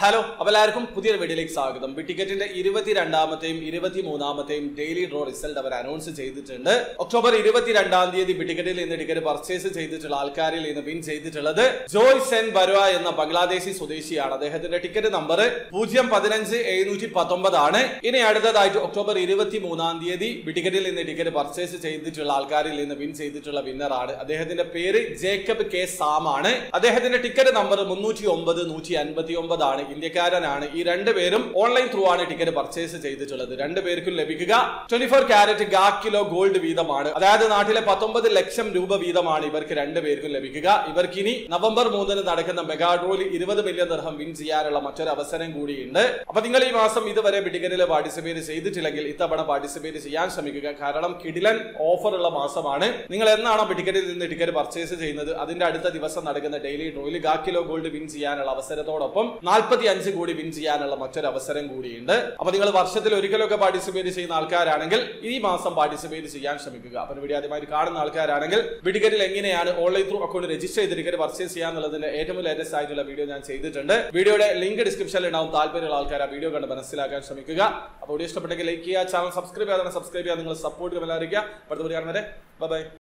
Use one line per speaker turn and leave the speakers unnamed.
hello അപ്പൊ എല്ലാവർക്കും പുതിയൊരു വീഡിയോയിലേക്ക് സ്വാഗതം ബി ടിക്കറ്റിന്റെ ഇരുപത്തിരണ്ടാമത്തെയും ഇരുപത്തിമൂന്നാമത്തെയും ഡെയിലി ഡ്രോ റിസൾട്ട് അവർ അനൗൺസ് ചെയ്തിട്ടുണ്ട് ഒക്ടോബർ ഇരുപത്തിരണ്ടാം തീയതി ബി ടിക്കറ്റിൽ നിന്ന് ടിക്കറ്റ് പർച്ചേസ് ചെയ്തിട്ടുള്ള ആൾക്കാരിൽ നിന്ന് വിൻ ചെയ്തിട്ടുള്ളത് ജോയ് സെൻ ബരുവ എന്ന ബംഗ്ലാദേശി സ്വദേശിയാണ് അദ്ദേഹത്തിന്റെ ടിക്കറ്റ് നമ്പർ പൂജ്യം പതിനഞ്ച് എഴുന്നൂറ്റി പത്തൊമ്പത് ആണ് ഇനി അടുത്തതായിട്ട് ഒക്ടോബർ ഇരുപത്തി മൂന്നാം തീയതി ബി ടിക്കറ്റിൽ നിന്ന് ടിക്കറ്റ് പർച്ചേസ് ചെയ്തിട്ടുള്ള ആൾക്കാരിൽ നിന്ന് വിൻ ചെയ്തിട്ടുള്ള വിന്നർ ആണ് അദ്ദേഹത്തിന്റെ പേര് ജേക്കബ് കെ സാം ആണ് അദ്ദേഹത്തിന്റെ ടിക്കറ്റ് നമ്പർ മുന്നൂറ്റി ഒമ്പത് നൂറ്റി അൻപത്തി ഒമ്പതാണ് ഇന്ത്യക്കാരനാണ് ഈ രണ്ടുപേരും ഓൺലൈൻ ത്രൂ ആണ് ടിക്കറ്റ് പർച്ചേസ് ചെയ്തിട്ടുള്ളത് രണ്ടുപേർക്കും ലഭിക്കുക ട്വന്റി ഫോർ ക്യാരറ്റ് ഗാ കിലോ ഗോൾഡ് വീതമാണ് അതായത് നാട്ടിലെ പത്തൊമ്പത് ലക്ഷം രൂപ വീതമാണ് ഇവർക്ക് രണ്ടുപേർക്കും ലഭിക്കുക ഇവർക്ക് ഇനി നവംബർ മൂന്നിന് നടക്കുന്ന മെഗാ ഡ്രോയിൽ ഇരുപത് മില്യൺ ദർഹം വിൻ ചെയ്യാനുള്ള മറ്റൊരു അവസരം കൂടിയുണ്ട് അപ്പൊ നിങ്ങൾ ഈ മാസം ഇതുവരെ ടിക്കറ്റിൽ പാർട്ടിസിപ്പേറ്റ് ചെയ്തിട്ടില്ലെങ്കിൽ ഇത്തവണ പാർട്ടിസിപ്പേറ്റ് ചെയ്യാൻ ശ്രമിക്കുക കാരണം കിടിലൻ ഓഫർ ഉള്ള മാസമാണ് നിങ്ങൾ എന്നാണോ ടിക്കറ്റിൽ നിന്ന് ടിക്കറ്റ് പർച്ചേസ് ചെയ്യുന്നത് അതിന്റെ അടുത്ത ദിവസം നടക്കുന്ന ഡെയിലി ഡ്രോയിൽ ഗാ കിലോ ഗോൾഡ് വിൻ ചെയ്യാനുള്ള അവസരത്തോടൊപ്പം നാൽപ്പത്തി അഞ്ച് കൂടി വിൻ ചെയ്യാനുള്ള മറ്റൊരു അവസരം കൂടിയുണ്ട് അപ്പൊ നിങ്ങൾ വർഷത്തിൽ ഒരിക്കലൊക്കെ പാർട്ടിസിപ്പേറ്റ് ചെയ്യുന്ന ആൾക്കാരാണെങ്കിൽ ഈ മാസം പാർട്ടിസിപ്പേറ്റ് ചെയ്യാൻ ശ്രമിക്കുക അപ്പൊ വീഡിയോ ആദ്യമായി കാണുന്ന ആൾക്കാരാണെങ്കിൽ ടിക്കറ്റിൽ എങ്ങനെയാണ് ഓൺലൈൻ ത്രൂ അക്കൗണ്ട് രജിസ്റ്റർ ചെയ്ത് ടിക്കറ്റ് പർച്ചേസ് ചെയ്യാന്നുള്ളതിന്റെ ഏറ്റവും ലേറ്റസ്റ്റ് ആയിട്ടുള്ള വീഡിയോ ഞാൻ ചെയ്തിട്ടുണ്ട് വീഡിയോയുടെ ലിങ്ക് ഡിസ്ക്രിപ്ഷനിൽ ഉണ്ടാവും താല്പര്യമുള്ള ആൾക്കാർ ആ വീഡിയോ കണ്ട് മനസ്സിലാക്കാൻ ശ്രമിക്കുക അപ്പോൾ വീഡിയോ ഇഷ്ടപ്പെട്ടെങ്കിൽ ലൈക്ക് ചെയ്യുക ചാനൽ സബ്സ്ക്രൈബ് ചെയ്യാതെ സബ്സ്ക്രൈബ് ചെയ്യാൻ നിങ്ങൾ സപ്പോർട്ട് ചെയ്യാൻ അറിയിക്കുക അടുത്ത വീഡിയോ കാണുന്നവരെ ബൈ